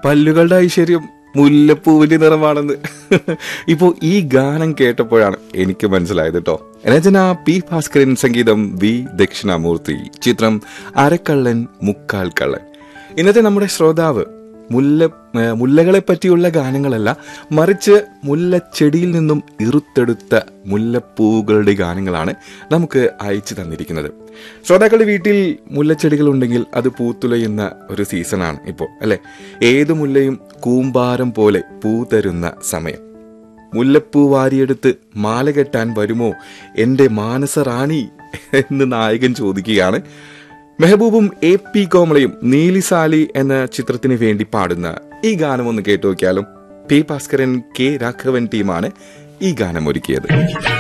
പല്ലുകളുടെ ഐശ്വര്യം മുല്ലപ്പൂവിന്റെ നിറമാണെന്ന് ഇപ്പോ ഈ ഗാനം കേട്ടപ്പോഴാണ് എനിക്ക് മനസ്സിലായത് കേട്ടോ രചന പി ഭാസ്കരൻ സംഗീതം വി ദക്ഷിണാമൂർത്തി ചിത്രം അരക്കള്ളൻ മുക്കാൽ കള്ളൻ ഇന്നത്തെ നമ്മുടെ ശ്രോതാവ് മുല്ല ഏ, മുല്ലകളെ പറ്റിയുള്ള ഗാനങ്ങളല്ല മറിച്ച് മുല്ലച്ചെടിയിൽ നിന്നും ഇറുത്തെടുത്ത മുല്ലപ്പൂവുകളുടെ ഗാനങ്ങളാണ് നമുക്ക് അയച്ചു തന്നിരിക്കുന്നത് ശ്രോതാക്കളുടെ വീട്ടിൽ മുല്ലച്ചെടികൾ ഉണ്ടെങ്കിൽ അത് പൂത്തുലയുന്ന ഒരു സീസണാണ് ഇപ്പോൾ അല്ലെ ഏതു മുല്ലയും കൂമ്പാരം പോലെ പൂ തരുന്ന സമയം മുല്ലപ്പൂ വാരിയെടുത്ത് മാല കെട്ടാൻ വരുമോ എന്റെ മാനസറാണി എന്ന് നായകൻ ചോദിക്കുകയാണ് മെഹബൂബും എ പി കോമളയും നീലിസാലി എന്ന ചിത്രത്തിന് വേണ്ടി പാടുന്ന ഈ ഗാനം ഒന്ന് കേട്ടു നോക്കിയാലും പി ഭാസ്കരൻ കെ രാഘവൻ ടീമാണ് ഈ ഗാനം ഒരുക്കിയത്